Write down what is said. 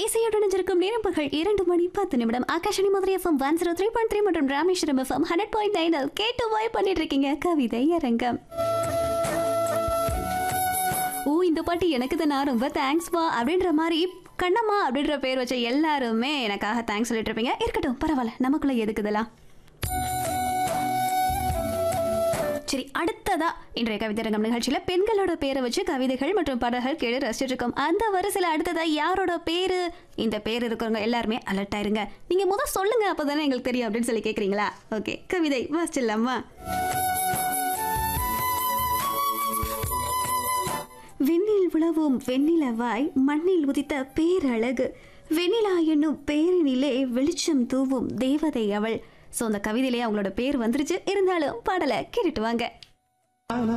இசையுடன் இருக்கும் நேரம்புகள் இரண்டு மணி பத்து நிமிடம் Akashvani Madurai FM one zero three point three மற்றும் Rameswaram FM hundred point nine கேட்டு வாய் பண்ணிட்டு இருக்கீங்க கவிதை அரங்கம் ஓ இந்த பாட்டு எனக்கு தானா ரொம்ப தேங்க்ஸ்பா அப்படின்ற மாதிரி கண்ணம்மா அப்படின்ற பேர் வச்ச எல்லாருமே எனக்காக தேங்க்ஸ் சொல்லிட்டு இருப்பீங்க இருக்கட்டும் பரவாயில்ல நமக்குள்ள எதுக்குதெல்லாம் சரி அடுத்ததா இன்றைய கவிதைரங்கம் நிகழ்ச்சியில பெண்களோட பேரை வச்சு கவிதைகள் மற்றும் பாடல்கள் கேட்டு ரசிச்சுட்டு இருக்கோம் அந்த வரிசையில் அடுத்ததா யாரோட பேரு இந்த பேர் இருக்கிறவங்க எல்லாருமே அலர்ட் ஆயிருங்க நீங்க முத சொல்லுங்க அப்பதானே எங்களுக்கு தெரியும் அப்படின்னு சொல்லி கேக்குறீங்களா ஓகே கவிதை வாசிச்சிடலாமா விண்ணில் உழவும் வெண்ணிலவாய் மண்ணில் உதித்த பேரழகு வெண்ணிலா என்னும் பேரினிலே வெளிச்சம் தூவும் தேவதை அவள் ஸோ அந்த கவிதையிலே அவங்களோட பேர் வந்துருச்சு இருந்தாலும் பாடலை கேட்டுட்டு வாங்க